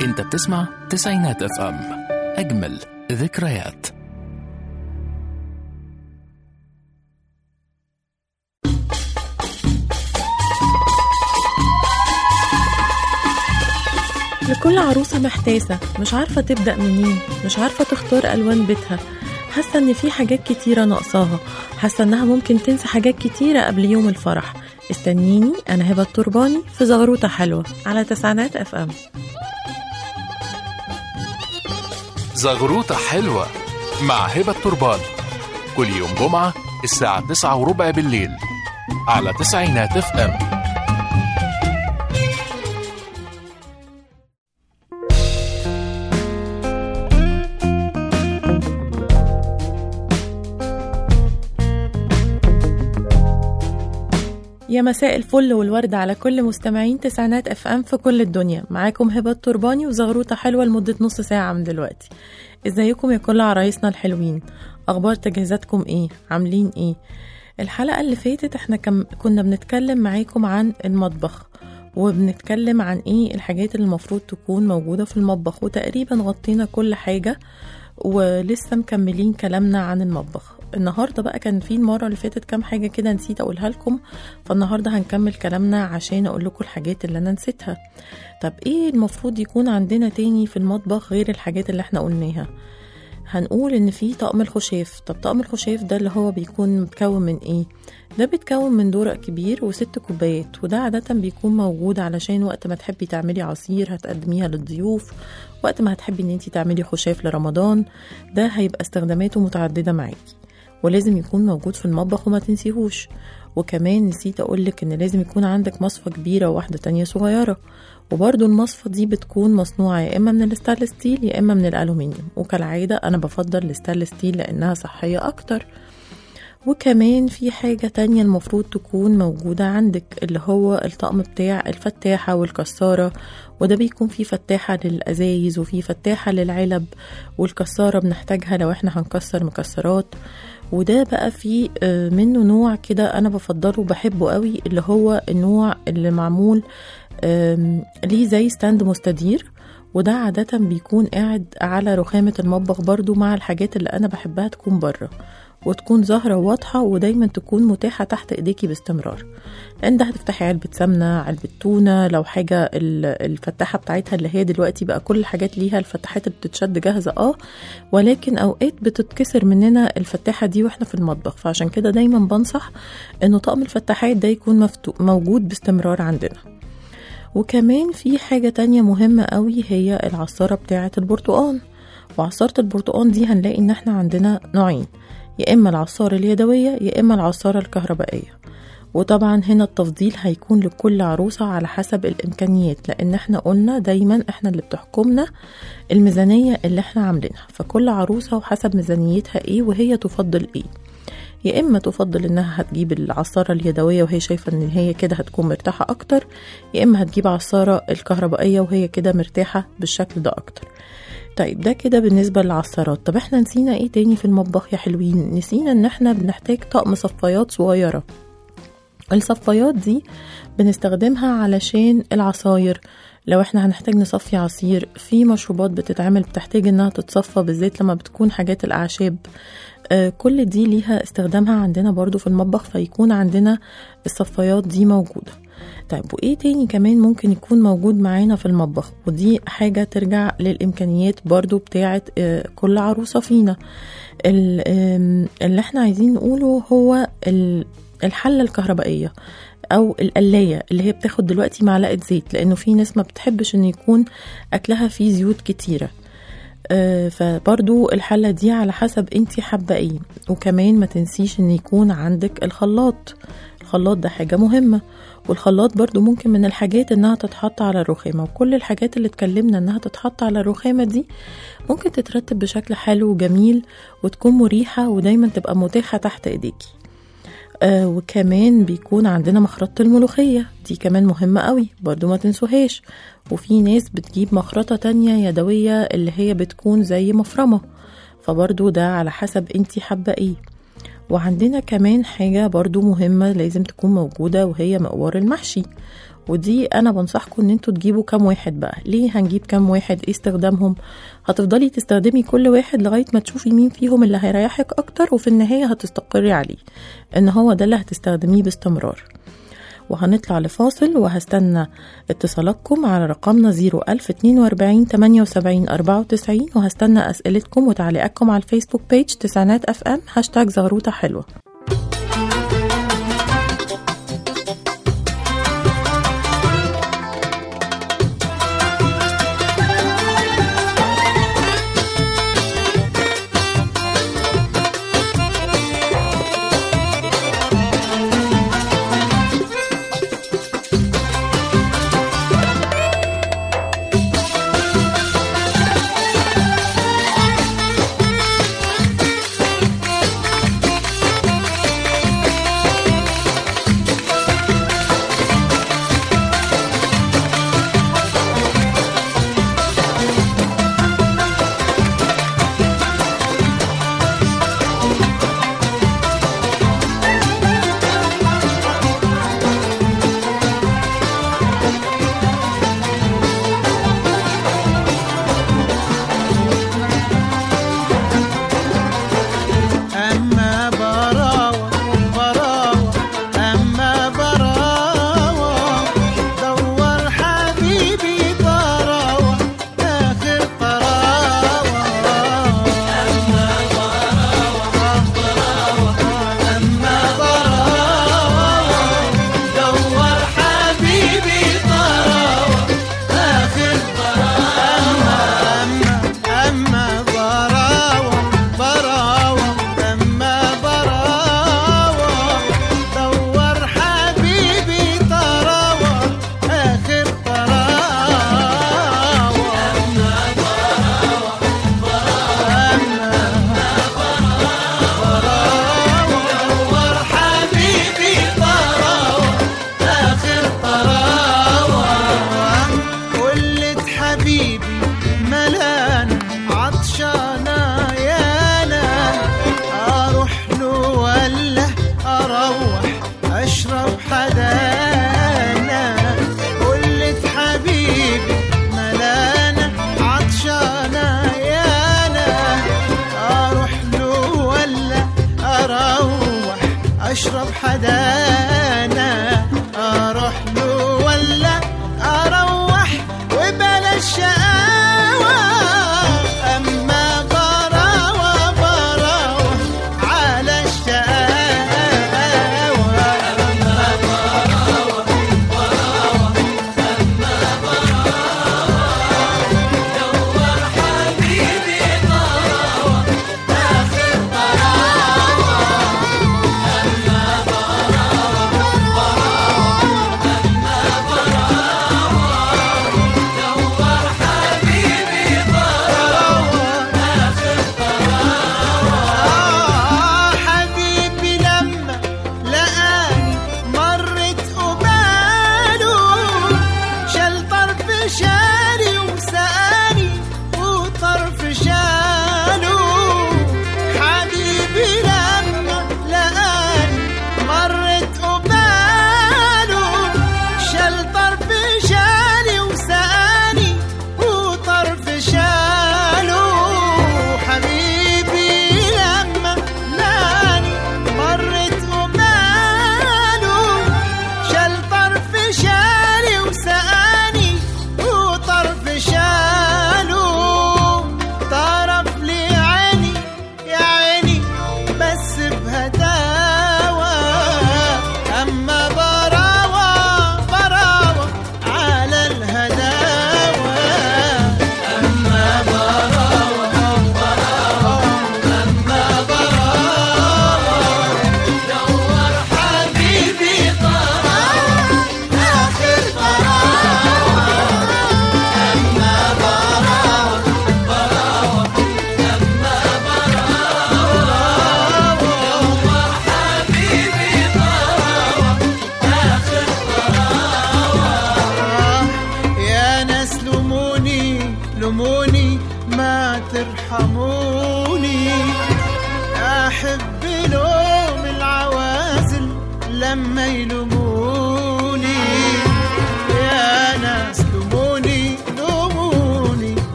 انت بتسمع تسعينات اف ام اجمل ذكريات لكل عروسة محتاسة مش عارفة تبدأ منين مش عارفة تختار ألوان بيتها حاسة إن في حاجات كتيرة ناقصاها حاسة إنها ممكن تنسى حاجات كتيرة قبل يوم الفرح استنيني أنا هبة الترباني في زغروطة حلوة على تسعينات أف أم زغروطة حلوة مع هبة التربان كل يوم جمعة الساعة تسعة وربع بالليل على تسعينات اف ام يا مساء الفل والورد على كل مستمعين تسعينات اف ام في كل الدنيا معاكم هبة الترباني وزغروطة حلوة لمدة نص ساعة من دلوقتي ازيكم يا كل عرايسنا الحلوين اخبار تجهيزاتكم ايه عاملين ايه الحلقة اللي فاتت احنا كم كنا بنتكلم معاكم عن المطبخ وبنتكلم عن ايه الحاجات اللي المفروض تكون موجودة في المطبخ وتقريبا غطينا كل حاجة ولسه مكملين كلامنا عن المطبخ النهاردة بقى كان في المرة اللي فاتت كام حاجة كده نسيت أقولها لكم فالنهاردة هنكمل كلامنا عشان أقول لكم الحاجات اللي أنا نسيتها طب إيه المفروض يكون عندنا تاني في المطبخ غير الحاجات اللي احنا قلناها هنقول ان في طقم الخشاف طب طقم الخشاف ده اللي هو بيكون متكون من ايه ده بيتكون من دورق كبير وست كوبايات وده عادة بيكون موجود علشان وقت ما تحبي تعملي عصير هتقدميها للضيوف وقت ما هتحبي ان انتي تعملي خشاف لرمضان ده هيبقى استخداماته متعددة معاكي ولازم يكون موجود في المطبخ وما تنسيهوش وكمان نسيت اقولك ان لازم يكون عندك مصفى كبيرة وواحدة تانية صغيرة وبرضو المصفى دي بتكون مصنوعة يا إما من الستانلس ستيل يا إما من الألومنيوم وكالعادة أنا بفضل الستانلس ستيل لأنها صحية أكتر وكمان في حاجة تانية المفروض تكون موجودة عندك اللي هو الطقم بتاع الفتاحة والكسارة وده بيكون فيه فتاحة للأزايز وفيه فتاحة للعلب والكسارة بنحتاجها لو احنا هنكسر مكسرات وده بقى فيه آه، منه نوع كده أنا بفضله وبحبه قوي اللي هو النوع اللي معمول آم، ليه زي ستاند مستدير وده عادة بيكون قاعد على رخامة المطبخ برضو مع الحاجات اللي أنا بحبها تكون بره وتكون ظاهرة واضحة ودايما تكون متاحة تحت ايديكي باستمرار لان ده هتفتحي علبة سمنة علبة تونة لو حاجة ال- الفتاحة بتاعتها اللي هي دلوقتي بقى كل الحاجات ليها الفتحات اللي بتتشد جاهزة اه ولكن اوقات بتتكسر مننا الفتاحة دي واحنا في المطبخ فعشان كده دايما بنصح انه طقم الفتاحات ده يكون مفتو- موجود باستمرار عندنا وكمان في حاجة تانية مهمة قوي هي العصارة بتاعة البرتقال وعصارة البرتقال دي هنلاقي ان احنا عندنا نوعين يا اما العصارة اليدوية يا اما العصارة الكهربائية وطبعا هنا التفضيل هيكون لكل عروسة على حسب الإمكانيات لأن احنا قلنا دايما احنا اللي بتحكمنا الميزانية اللي احنا عاملينها فكل عروسة وحسب ميزانيتها ايه وهي تفضل ايه يا اما تفضل انها هتجيب العصاره اليدويه وهي شايفه ان هي كده هتكون مرتاحه اكتر يا اما هتجيب عصاره الكهربائيه وهي كده مرتاحه بالشكل ده اكتر طيب ده كده بالنسبة للعصارات طب احنا نسينا ايه تاني في المطبخ يا حلوين نسينا ان احنا بنحتاج طقم صفايات صغيرة الصفايات دي بنستخدمها علشان العصاير لو احنا هنحتاج نصفي عصير في مشروبات بتتعمل بتحتاج انها تتصفى بالذات لما بتكون حاجات الاعشاب آه، كل دي ليها استخدامها عندنا برضو في المطبخ فيكون عندنا الصفايات دي موجودة طيب وايه تاني كمان ممكن يكون موجود معانا في المطبخ ودي حاجة ترجع للإمكانيات برضو بتاعت آه، كل عروسة فينا ال- آم، اللي احنا عايزين نقوله هو ال- الحلة الكهربائية او القلايه اللي هي بتاخد دلوقتي معلقه زيت لانه في ناس ما بتحبش ان يكون اكلها فيه زيوت كتيره آه، فبرضو الحلة دي على حسب انتي حابة ايه وكمان ما تنسيش ان يكون عندك الخلاط الخلاط ده حاجة مهمة والخلاط برضو ممكن من الحاجات انها تتحط على الرخامة وكل الحاجات اللي اتكلمنا انها تتحط على الرخامة دي ممكن تترتب بشكل حلو وجميل وتكون مريحة ودايما تبقى متاحة تحت ايديكي آه وكمان بيكون عندنا مخرطة الملوخية دي كمان مهمة قوي برضو ما تنسوهاش وفي ناس بتجيب مخرطة تانية يدوية اللي هي بتكون زي مفرمة فبرضو ده على حسب انتي حابة ايه وعندنا كمان حاجة برضو مهمة لازم تكون موجودة وهي مقوار المحشي ودي انا بنصحكم ان انتوا تجيبوا كام واحد بقى ليه هنجيب كام واحد ايه استخدامهم هتفضلي تستخدمي كل واحد لغايه ما تشوفي مين فيهم اللي هيريحك اكتر وفي النهايه هتستقري عليه ان هو ده اللي هتستخدميه باستمرار وهنطلع لفاصل وهستنى اتصالاتكم على رقمنا 01042 78 94 وهستنى أسئلتكم وتعليقاتكم على الفيسبوك بيج تسعينات اف ام هاشتاج زغروطة حلوة أما براوة براوة أما براوة دور حبيبي براوة آخر براوة أما براوة براوة أما براوة دور حبيبي براوة آخر براوة أما أما براوة براوة أما براوة دور حبيبي طراوة آخر طراوة أما براوة دور حبيبي طراوة آخر طراوة ولد حبيبي ملان عطشانة يانا أروح له ولا أروح أشرب حدانا ولد حبيبي ملان عطشانة يانا أروح له ولا أروح أشرب حدانا أروح له ولا أروح وبلاش شقاوة أما براوة براوة على الشقاوة أما براوة براوة أما براوة دور حبيبي براوة آخر براوة أما براوة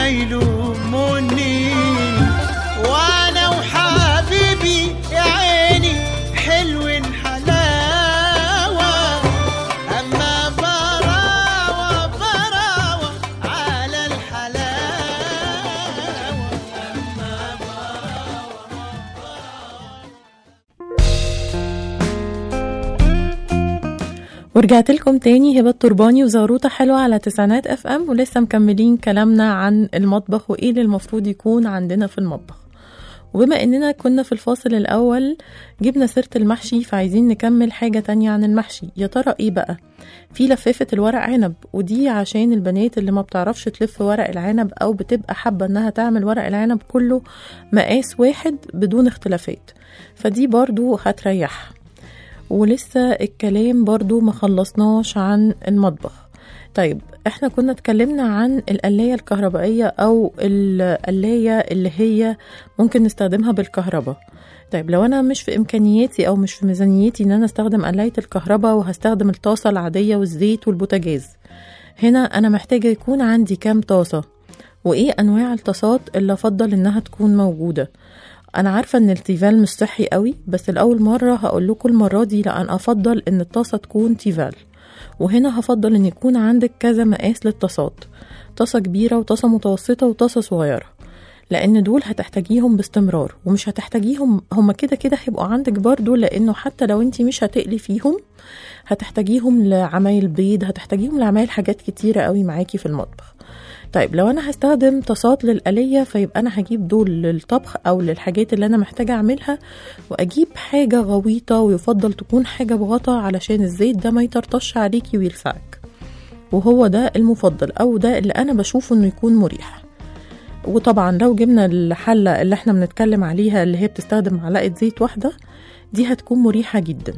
يلوموني وانا وحبيبي يا عيني حلوين حلاوة اما براوة براوة على الحلاوة ورجعت لكم تاني هبة الترباني وزاروطة حلوة على تسعينات اف ام ولسه مكملين كلامنا عن المطبخ وايه اللي المفروض يكون عندنا في المطبخ وبما اننا كنا في الفاصل الاول جبنا سيرة المحشي فعايزين نكمل حاجة تانية عن المحشي يا ترى ايه بقى في لفافة الورق عنب ودي عشان البنات اللي ما بتعرفش تلف ورق العنب او بتبقى حابة انها تعمل ورق العنب كله مقاس واحد بدون اختلافات فدي برضو هتريحها ولسه الكلام برضو ما خلصناش عن المطبخ طيب احنا كنا اتكلمنا عن القلاية الكهربائية او القلاية اللي هي ممكن نستخدمها بالكهرباء طيب لو انا مش في امكانياتي او مش في ميزانيتي ان انا استخدم قلاية الكهرباء وهستخدم الطاسة العادية والزيت والبوتاجاز هنا انا محتاجة يكون عندي كام طاسة وايه انواع الطاسات اللي افضل انها تكون موجودة انا عارفه ان التيفال مش صحي قوي بس لاول مره هقول لكم المره دي لان افضل ان الطاسه تكون تيفال وهنا هفضل ان يكون عندك كذا مقاس للطاسات طاسه كبيره وطاسه متوسطه وطاسه صغيره لان دول هتحتاجيهم باستمرار ومش هتحتاجيهم هما كده كده هيبقوا عندك برضو لانه حتى لو انتي مش هتقلي فيهم هتحتاجيهم لعمايل بيض هتحتاجيهم لعمايل حاجات كتيره قوي معاكي في المطبخ طيب لو انا هستخدم طاسات للقلية فيبقى انا هجيب دول للطبخ او للحاجات اللي انا محتاجة اعملها واجيب حاجة غويطة ويفضل تكون حاجة بغطا علشان الزيت ده ما يطرطش عليكي ويلسعك وهو ده المفضل او ده اللي انا بشوفه انه يكون مريح وطبعا لو جبنا الحلة اللي احنا بنتكلم عليها اللي هي بتستخدم معلقة زيت واحدة دي هتكون مريحة جدا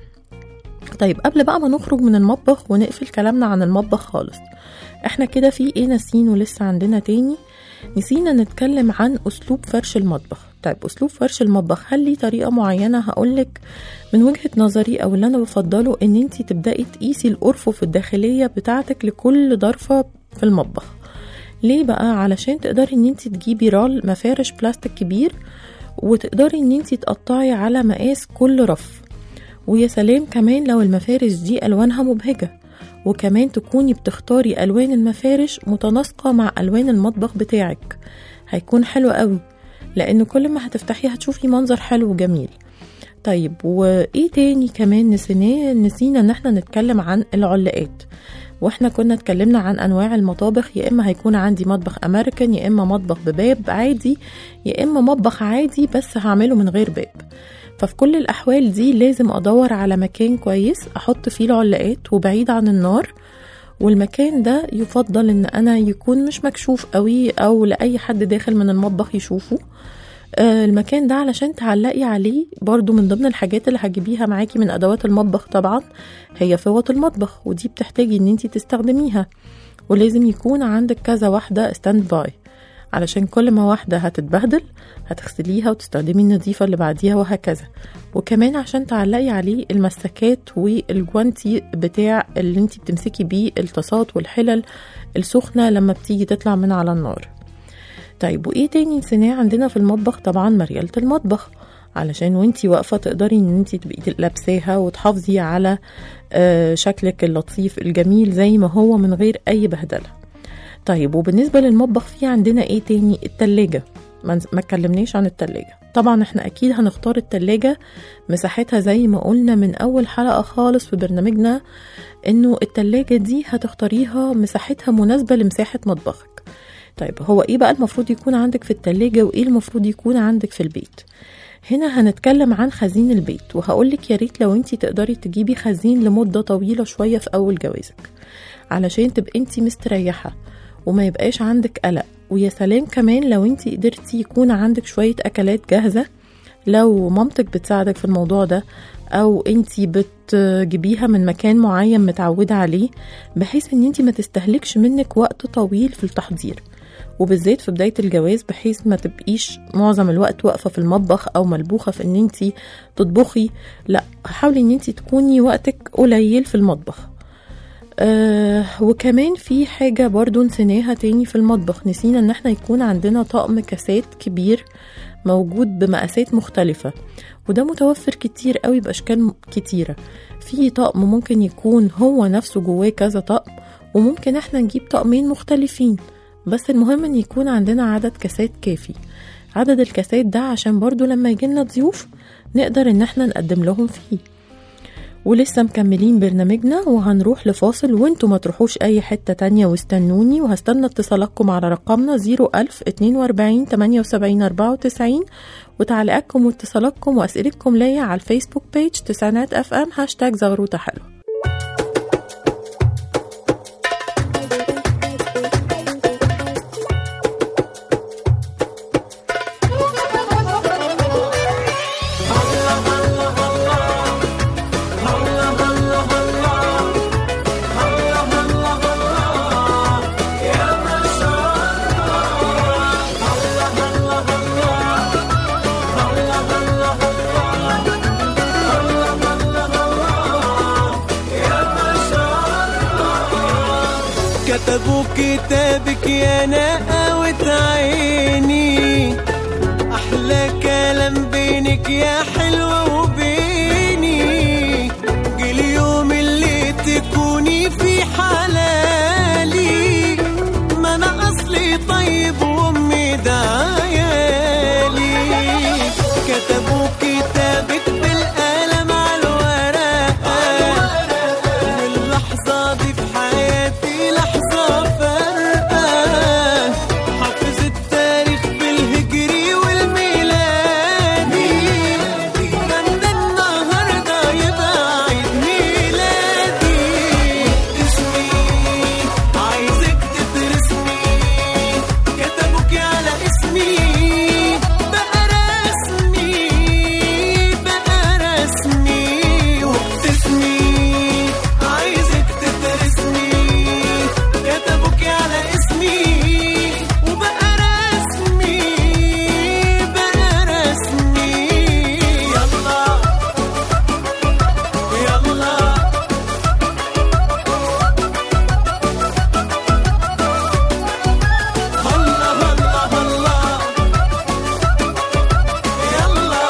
طيب قبل بقى ما نخرج من المطبخ ونقفل كلامنا عن المطبخ خالص احنا كده في ايه ناسين ولسه عندنا تاني نسينا نتكلم عن اسلوب فرش المطبخ طيب اسلوب فرش المطبخ هل ليه طريقه معينه هقولك من وجهه نظري او اللي انا بفضله ان انت تبداي تقيسي الارفف الداخليه بتاعتك لكل ضرفه في المطبخ ليه بقى علشان تقدري ان انت تجيبي رال مفارش بلاستيك كبير وتقدري ان انت تقطعي على مقاس كل رف ويا سلام كمان لو المفارش دي الوانها مبهجه وكمان تكوني بتختاري الوان المفارش متناسقه مع الوان المطبخ بتاعك هيكون حلو قوي لان كل ما هتفتحيه هتشوفي منظر حلو وجميل طيب وايه تاني كمان نسيناه نسينا ان احنا نتكلم عن العلاقات واحنا كنا اتكلمنا عن انواع المطابخ يا اما هيكون عندي مطبخ امريكان يا اما مطبخ بباب عادي يا اما مطبخ عادي بس هعمله من غير باب ففي كل الأحوال دي لازم أدور على مكان كويس أحط فيه العلاقات وبعيد عن النار والمكان ده يفضل ان انا يكون مش مكشوف قوي او لاي حد داخل من المطبخ يشوفه آه المكان ده علشان تعلقي عليه برضو من ضمن الحاجات اللي هتجيبيها معاكي من ادوات المطبخ طبعا هي فوط المطبخ ودي بتحتاجي ان انتي تستخدميها ولازم يكون عندك كذا واحدة ستاند باي علشان كل ما واحدة هتتبهدل هتغسليها وتستخدمي النظيفة اللي بعديها وهكذا وكمان عشان تعلقي عليه المسكات والجوانتي بتاع اللي انتي بتمسكي بيه الطاسات والحلل السخنة لما بتيجي تطلع من على النار طيب وايه تاني نسيناه عندنا في المطبخ طبعا مريالة المطبخ علشان وانتي واقفة تقدري ان انتي تبقي لابساها وتحافظي على آه شكلك اللطيف الجميل زي ما هو من غير اي بهدله طيب وبالنسبة للمطبخ في عندنا ايه تاني التلاجة ما اتكلمناش عن التلاجة طبعا احنا اكيد هنختار التلاجة مساحتها زي ما قلنا من اول حلقة خالص في برنامجنا انه التلاجة دي هتختاريها مساحتها مناسبة لمساحة مطبخك طيب هو ايه بقى المفروض يكون عندك في التلاجة وايه المفروض يكون عندك في البيت هنا هنتكلم عن خزين البيت وهقولك يا ريت لو انتي تقدري تجيبي خزين لمدة طويلة شوية في اول جوازك علشان تبقي انتي مستريحة وما يبقاش عندك قلق ويا سلام كمان لو انتي قدرتي يكون عندك شوية أكلات جاهزة لو مامتك بتساعدك في الموضوع ده أو انتي بتجيبيها من مكان معين متعودة عليه بحيث ان انتي ما تستهلكش منك وقت طويل في التحضير وبالذات في بداية الجواز بحيث ما تبقيش معظم الوقت واقفة في المطبخ أو ملبوخة في ان انتي تطبخي لا حاولي ان انتي تكوني وقتك قليل في المطبخ آه وكمان في حاجة برضو نسيناها تاني في المطبخ نسينا ان احنا يكون عندنا طقم كاسات كبير موجود بمقاسات مختلفة وده متوفر كتير قوي بأشكال م- كتيرة في طقم ممكن يكون هو نفسه جواه كذا طقم وممكن احنا نجيب طقمين مختلفين بس المهم ان يكون عندنا عدد كاسات كافي عدد الكاسات ده عشان برضو لما يجيلنا ضيوف نقدر ان احنا نقدم لهم فيه ولسه مكملين برنامجنا وهنروح لفاصل وانتوا ما تروحوش اي حتة تانية واستنوني وهستنى اتصالاتكم على رقمنا 01000 42 78 94 وتعليقاتكم واتصالاتكم واسئلتكم ليا على الفيسبوك بيج تسعينات اف ام هاشتاج زغروطة حلوة كتبوا كتابك يا نقاوة عيني أحلى كلام بينك يا حلوة وبيني جه اليوم اللي تكوني في حلالي ما أنا أصلي طيب وأمي ده عيالي كتبوا كتابك بالقلم على الورقة واللحظة دي في حياتي لحظة فارقة حافظ التاريخ بالهجري والميلادي كان ده النهاردة يبقى عيد ميلادي اسمي عايزك تدرسني كتبوك على اسمي بقى رسمي بقى رسمي وبتسمي عايزك تدرسني كتبوك على اسمي وبقى رسمي بقى رسمي يلا يلا الله الله الله يلا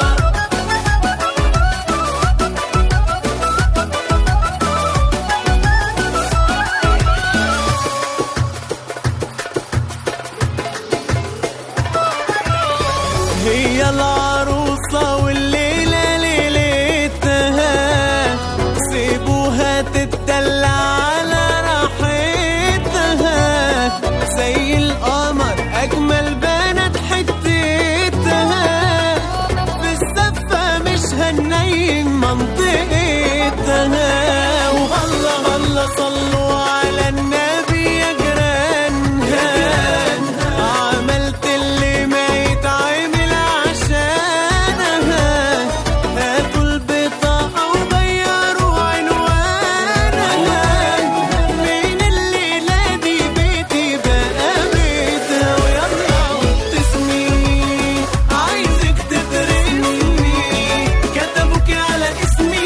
هي العروسة والليلة ليلتها سيبوها تتدلع على راحتها زي القمر أجمل بنات حتتها في الزفة مش هننيم منطقتها والله الله صلوا على النبي يا جيرانها عملت اللي ما يتعمل عشانها هاتوا البطاقة وغيروا عنوانها من الليلة دي بيتي بقى بيتها ويلا وابتسمي عايزك تدرسني كتبوك على اسمي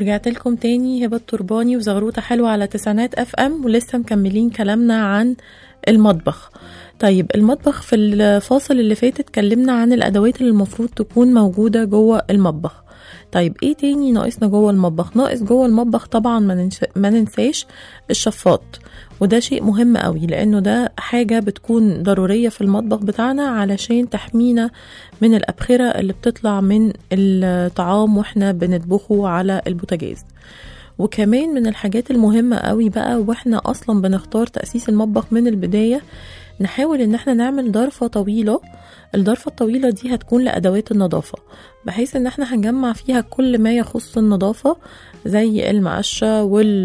ورجعت لكم تاني هبة الترباني وزغروطة حلوة على تسعينات اف ام ولسه مكملين كلامنا عن المطبخ طيب المطبخ في الفاصل اللي فات اتكلمنا عن الادوات اللي المفروض تكون موجودة جوه المطبخ طيب ايه تاني ناقصنا جوه المطبخ ناقص جوه المطبخ طبعا ما, ننش... ما ننساش الشفاط وده شيء مهم قوي لانه ده حاجة بتكون ضرورية في المطبخ بتاعنا علشان تحمينا من الأبخرة اللي بتطلع من الطعام واحنا بنطبخه على البوتاجاز وكمان من الحاجات المهمة قوي بقى واحنا أصلا بنختار تأسيس المطبخ من البداية نحاول ان احنا نعمل ضرفة طويلة الضرفة الطويلة دي هتكون لأدوات النظافة بحيث ان احنا هنجمع فيها كل ما يخص النظافة زي المقشة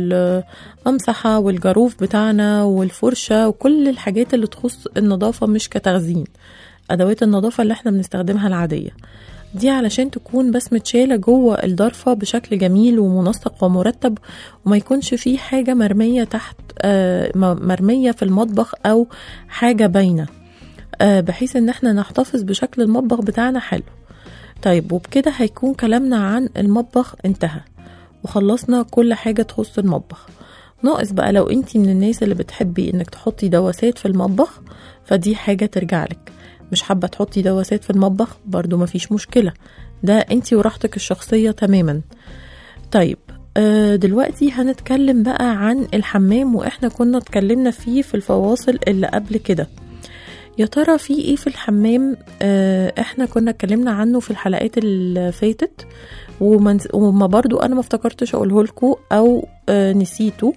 والممسحة والجاروف بتاعنا والفرشة وكل الحاجات اللي تخص النظافة مش كتخزين أدوات النظافة اللي احنا بنستخدمها العادية دي علشان تكون بس متشالة جوه الضرفة بشكل جميل ومنسق ومرتب وما يكونش فيه حاجة مرمية تحت آه مرمية في المطبخ أو حاجة باينة آه بحيث ان احنا نحتفظ بشكل المطبخ بتاعنا حلو طيب وبكده هيكون كلامنا عن المطبخ انتهى وخلصنا كل حاجة تخص المطبخ ناقص بقى لو انتي من الناس اللي بتحبي انك تحطي دواسات في المطبخ فدي حاجة ترجعلك مش حابة تحطي دواسات في المطبخ برضو مفيش مشكلة ده انتي وراحتك الشخصية تماما طيب آه دلوقتي هنتكلم بقى عن الحمام واحنا كنا اتكلمنا فيه في الفواصل اللي قبل كده يا ترى في ايه في الحمام آه احنا كنا اتكلمنا عنه في الحلقات اللي فاتت ومنز... وما برضو انا ما افتكرتش اقوله لكم او آه نسيته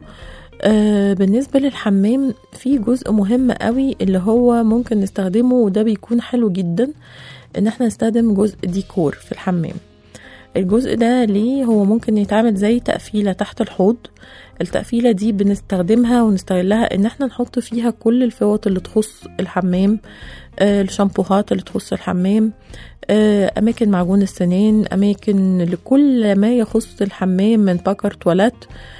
آه بالنسبة للحمام في جزء مهم قوي اللي هو ممكن نستخدمه وده بيكون حلو جدا ان احنا نستخدم جزء ديكور في الحمام الجزء ده ليه هو ممكن يتعمل زي تقفيلة تحت الحوض التقفيلة دي بنستخدمها ونستغلها ان احنا نحط فيها كل الفوط اللي تخص الحمام آه الشامبوهات اللي تخص الحمام آه اماكن معجون السنان اماكن لكل ما يخص الحمام من باكر تواليت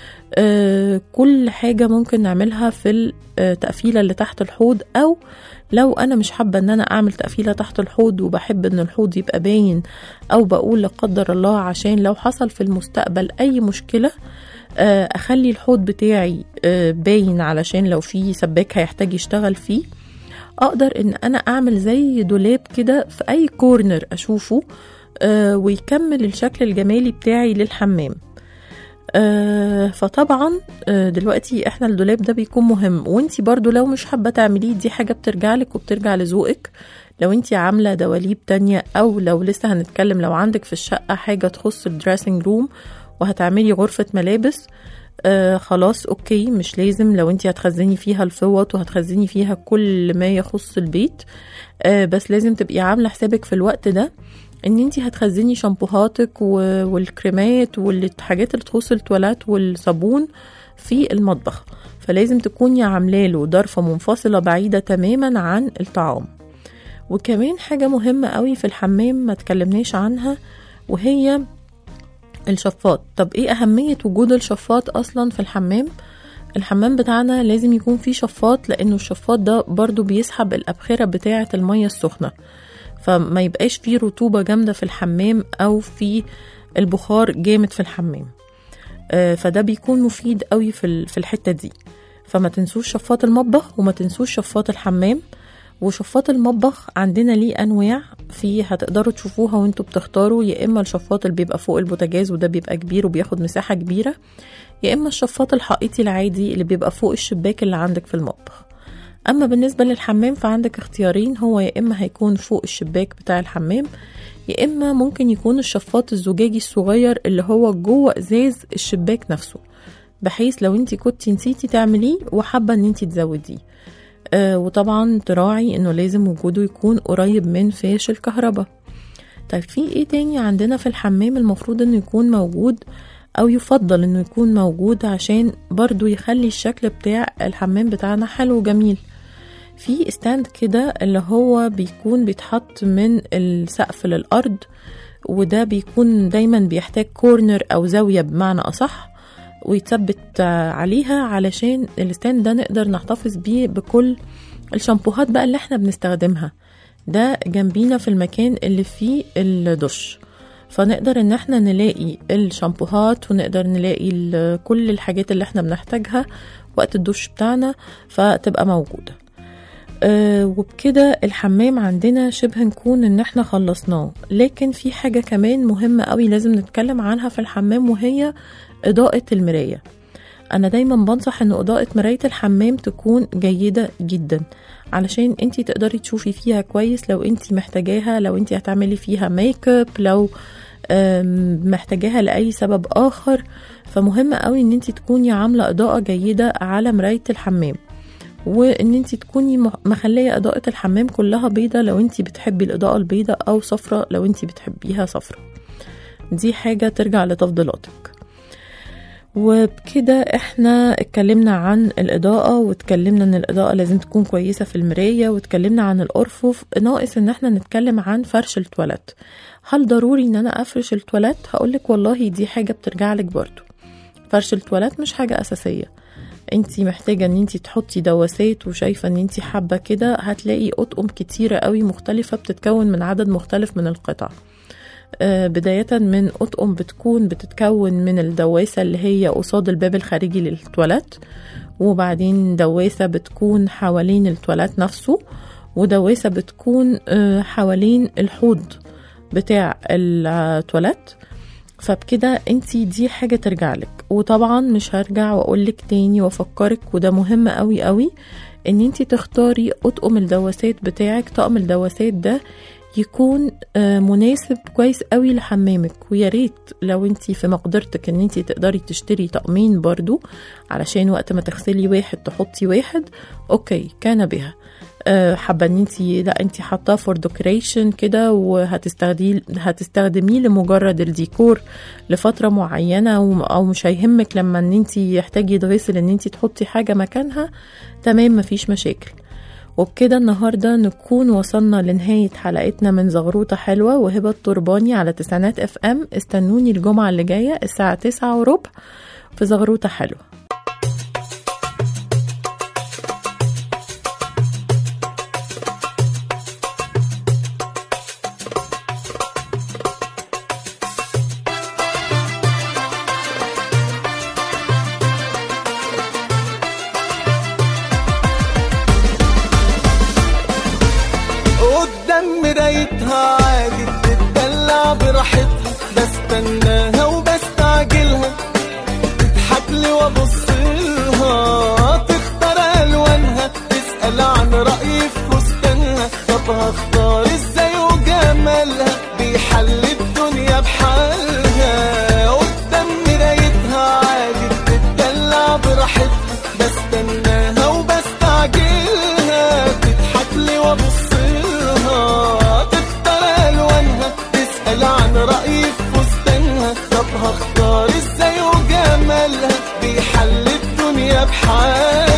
آه كل حاجة ممكن نعملها في التقفيلة اللي تحت الحوض أو لو أنا مش حابة إن أنا أعمل تقفيلة تحت الحوض وبحب إن الحوض يبقى باين أو بقول لا قدر الله عشان لو حصل في المستقبل أي مشكلة آه أخلي الحوض بتاعي آه باين علشان لو في سباك هيحتاج يشتغل فيه أقدر إن أنا أعمل زي دولاب كده في أي كورنر أشوفه ويكمل الشكل الجمالي بتاعي للحمام آه فطبعا آه دلوقتي احنا الدولاب ده بيكون مهم وانتي برضو لو مش حابة تعمليه دي حاجة بترجع لك وبترجع لذوقك لو انتي عاملة دواليب تانية او لو لسه هنتكلم لو عندك في الشقة حاجة تخص الدراسنج روم وهتعملي غرفة ملابس آه خلاص اوكي مش لازم لو انتي هتخزني فيها الفوط وهتخزني فيها كل ما يخص البيت آه بس لازم تبقي عاملة حسابك في الوقت ده ان انتي هتخزني شامبوهاتك والكريمات والحاجات اللي تخص التواليت والصابون في المطبخ فلازم تكوني عامله له ضرفه منفصله بعيده تماما عن الطعام وكمان حاجه مهمه قوي في الحمام ما تكلمناش عنها وهي الشفاط طب ايه اهميه وجود الشفاط اصلا في الحمام الحمام بتاعنا لازم يكون فيه شفاط لانه الشفاط ده برضو بيسحب الابخره بتاعه الميه السخنه فما يبقاش فيه رطوبة جامدة في الحمام أو في البخار جامد في الحمام آه فده بيكون مفيد قوي في في الحتة دي فما تنسوش شفاط المطبخ وما تنسوش شفاط الحمام وشفاط المطبخ عندنا ليه انواع في هتقدروا تشوفوها وانتوا بتختاروا يا اما الشفاط اللي بيبقى فوق البوتاجاز وده بيبقى كبير وبياخد مساحه كبيره يا اما الشفاط الحائطي العادي اللي بيبقى فوق الشباك اللي عندك في المطبخ اما بالنسبه للحمام فعندك اختيارين هو يا اما هيكون فوق الشباك بتاع الحمام يا اما ممكن يكون الشفاط الزجاجي الصغير اللي هو جوه ازاز الشباك نفسه بحيث لو انت كنت نسيتي تعمليه وحابه ان انت تزوديه آه وطبعا تراعي انه لازم وجوده يكون قريب من فيش الكهرباء طيب في ايه تاني عندنا في الحمام المفروض انه يكون موجود او يفضل انه يكون موجود عشان برضو يخلي الشكل بتاع الحمام بتاعنا حلو وجميل في استاند كده اللي هو بيكون بيتحط من السقف للأرض وده بيكون دايما بيحتاج كورنر أو زاوية بمعنى أصح ويتثبت عليها علشان الستاند ده نقدر نحتفظ بيه بكل الشامبوهات بقى اللي احنا بنستخدمها ده جنبينا في المكان اللي فيه الدش فنقدر ان احنا نلاقي الشامبوهات ونقدر نلاقي ال- كل الحاجات اللي احنا بنحتاجها وقت الدش بتاعنا فتبقى موجودة أه وبكده الحمام عندنا شبه نكون ان احنا خلصناه لكن في حاجة كمان مهمة قوي لازم نتكلم عنها في الحمام وهي إضاءة المراية انا دايما بنصح ان اضاءة مراية الحمام تكون جيدة جدا علشان انتي تقدري تشوفي فيها كويس لو انتي محتاجاها لو انتي هتعملي فيها ميك اب لو آم، محتاجاها لأي سبب آخر فمهم قوي ان انتي تكوني عاملة إضاءة جيدة على مراية الحمام وان انتي تكوني مخ- مخلية إضاءة الحمام كلها بيضة لو انتي بتحبي الإضاءة البيضة أو صفرة لو انتي بتحبيها صفرة دي حاجة ترجع لتفضيلاتك وبكده احنا اتكلمنا عن الإضاءة واتكلمنا ان الإضاءة لازم تكون كويسة في المراية واتكلمنا عن الأرفف ناقص ان احنا نتكلم عن فرش التواليت هل ضروري ان انا افرش التواليت هقولك والله دي حاجة بترجعلك برضو فرش التواليت مش حاجة أساسية انتي محتاجة ان انتي تحطي دواسات وشايفة ان انتي حابة كده هتلاقي أطقم كتيرة قوي مختلفة بتتكون من عدد مختلف من القطع آه، بداية من أطقم بتكون بتتكون من الدواسة اللي هي قصاد الباب الخارجي للتواليت وبعدين دواسة بتكون حوالين التواليت نفسه ودواسة بتكون آه، حوالين الحوض بتاع التواليت فبكده انتي دي حاجة ترجعلك وطبعا مش هرجع واقولك تاني وافكرك وده مهم قوي قوي ان انتي تختاري اطقم الدواسات بتاعك طقم الدواسات ده يكون آه، مناسب كويس قوي لحمامك ويا ريت لو انتي في مقدرتك ان انتي تقدري تشتري طقمين برضو علشان وقت ما تغسلي واحد تحطي واحد اوكي كان بها آه، حابه ان انتي لا انتي حاطاه فور ديكوريشن كده وهتستخدميه هتستخدميه لمجرد الديكور لفتره معينه وم- او مش هيهمك لما ان انتي يحتاج يتغسل ان انتي تحطي حاجه مكانها تمام مفيش مشاكل وبكده النهاردة نكون وصلنا لنهاية حلقتنا من زغروطة حلوة وهبة الترباني على تسعينات اف ام استنوني الجمعة اللي جاية الساعة تسعة وربع في زغروطة حلوة قدام مرايتها عادي بتدلع براحتها بستناها وبستعجلها تضحك لي وابص لها تختار الوانها تسال عن رايي في فستانها طب هختار ازاي وجمالها بيحل الدنيا بحالها قدام مرايتها عادي بتدلع براحتها بستناها وبستعجلها تضحك لي وابص لها تختار الوانها تسال عن رايي في فستانها طب هختار ازاي وجمالها بيحل الدنيا بحالها